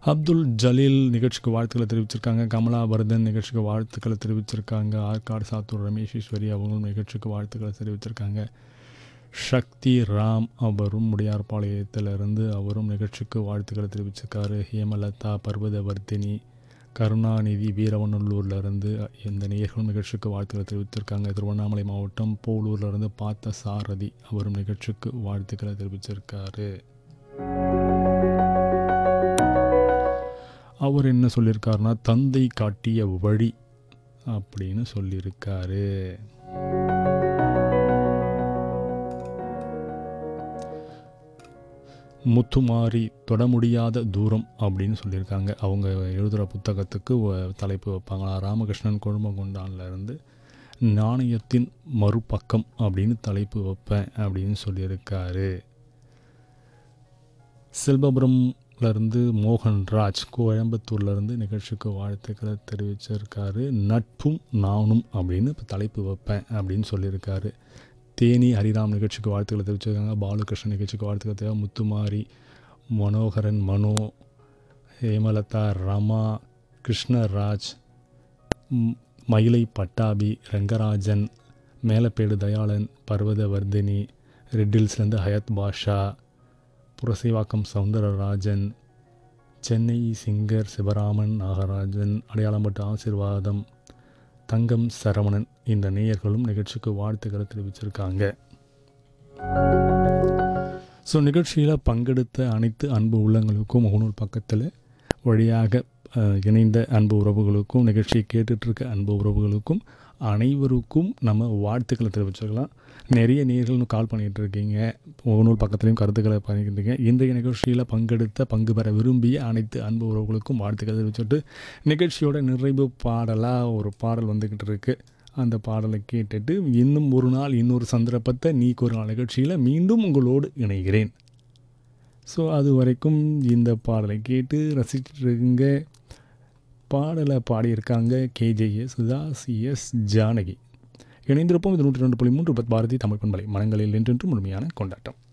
அப்துல் ஜலீல் நிகழ்ச்சிக்கு வாழ்த்துக்களை தெரிவிச்சிருக்காங்க கமலாவர்தன் நிகழ்ச்சிக்கு வாழ்த்துக்களை தெரிவிச்சிருக்காங்க ஆற்காடு சாத்தூர் ரமேஷ் ஈஸ்வரி அவங்களும் நிகழ்ச்சிக்கு வாழ்த்துக்களை தெரிவிச்சிருக்காங்க சக்தி ராம் அவரும் முடியார்பாளையத்திலிருந்து அவரும் நிகழ்ச்சிக்கு வாழ்த்துக்களை தெரிவிச்சிருக்காரு ஹேமலதா பர்வதவர்த்தினி கருணாநிதி வீரவநல்லூர்லேருந்து இந்த நேயர்களும் நிகழ்ச்சிக்கு வாழ்த்துக்களை தெரிவித்திருக்காங்க திருவண்ணாமலை மாவட்டம் போலூர்லேருந்து பார்த்த சாரதி அவரும் நிகழ்ச்சிக்கு வாழ்த்துக்களை தெரிவிச்சிருக்காரு அவர் என்ன சொல்லியிருக்காருன்னா தந்தை காட்டிய வழி அப்படின்னு சொல்லியிருக்காரு முத்துமாரி தொட முடியாத தூரம் அப்படின்னு சொல்லியிருக்காங்க அவங்க எழுதுகிற புத்தகத்துக்கு ஒ- தலைப்பு வைப்பாங்களா ராமகிருஷ்ணன் கொழும்பங்கொண்டான்ல இருந்து நாணயத்தின் மறுபக்கம் அப்படின்னு தலைப்பு வைப்பேன் அப்படின்னு சொல்லியிருக்காரு செல்வபுரம்ல இருந்து மோகன்ராஜ் கோயம்புத்தூர்லேருந்து நிகழ்ச்சிக்கு வாழ்த்துக்களை தெரிவிச்சிருக்காரு நட்பும் நானும் அப்படின்னு இப்போ தலைப்பு வைப்பேன் அப்படின்னு சொல்லியிருக்காரு தேனி ஹரிராம் நிகழ்ச்சிக்கு வாழ்த்துக்களை தெரிவிச்சிருக்காங்க பாலகிருஷ்ணன் நிகழ்ச்சிக்கு வாழ்த்துக்களை தெரிவிக்க முத்துமாரி மனோகரன் மனோ ஹேமலதா ரமா கிருஷ்ணராஜ் ம், மயிலை பட்டாபி ரங்கராஜன் மேலப்பேடு தயாளன் பர்வதவர்தினி ரெட்டில்ஸ்லேருந்து ஹயத் பாஷா புரசைவாக்கம் சவுந்தரராஜன் சென்னை சிங்கர் சிவராமன் நாகராஜன் அடையாளம்பட்டு ஆசீர்வாதம் தங்கம் சரவணன் இந்த நேயர்களும் நிகழ்ச்சிக்கு வாழ்த்துக்களை தெரிவிச்சிருக்காங்க ஸோ நிகழ்ச்சியில் பங்கெடுத்த அனைத்து அன்பு உள்ளங்களுக்கும் முகநூல் பக்கத்தில் வழியாக அஹ், இணைந்த அன்பு உறவுகளுக்கும் நிகழ்ச்சியை கேட்டுட்டு இருக்க அன்பு உறவுகளுக்கும் அனைவருக்கும் நம்ம வாழ்த்துக்களை தெரிவிச்சுக்கலாம் நிறைய நேர்கள் கால் பண்ணிகிட்டு இருக்கீங்க முகநூல் பக்கத்துலேயும் கருத்துக்களை பண்ணிக்கிட்டு இருக்கீங்க இன்றைய நிகழ்ச்சியில் பங்கெடுத்த பங்கு பெற விரும்பிய அனைத்து அன்பு உறவுகளுக்கும் வாழ்த்துக்களை தெரிவிச்சுட்டு நிகழ்ச்சியோட நிறைவு பாடலாக ஒரு பாடல் வந்துக்கிட்டு இருக்குது அந்த பாடலை கேட்டுட்டு இன்னும் ஒரு நாள் இன்னொரு சந்தர்ப்பத்தை நீக்கு ஒரு நாள் நிகழ்ச்சியில் மீண்டும் உங்களோடு இணைகிறேன் ஸோ அது வரைக்கும் இந்த பாடலை கேட்டு ரசிச்சுட்டு இருங்க பாடலை பாடியிருக்காங்க கேஜேஎஸ் சுதாசிஎஸ் ஜானகி இணைந்திருப்போம் இது நூற்றி ரெண்டு புள்ளி மூன்று பாரதி தமிழ் பண்பலை மனங்களில் என்றென்றும் முழுமையான கொண்டாட்டம்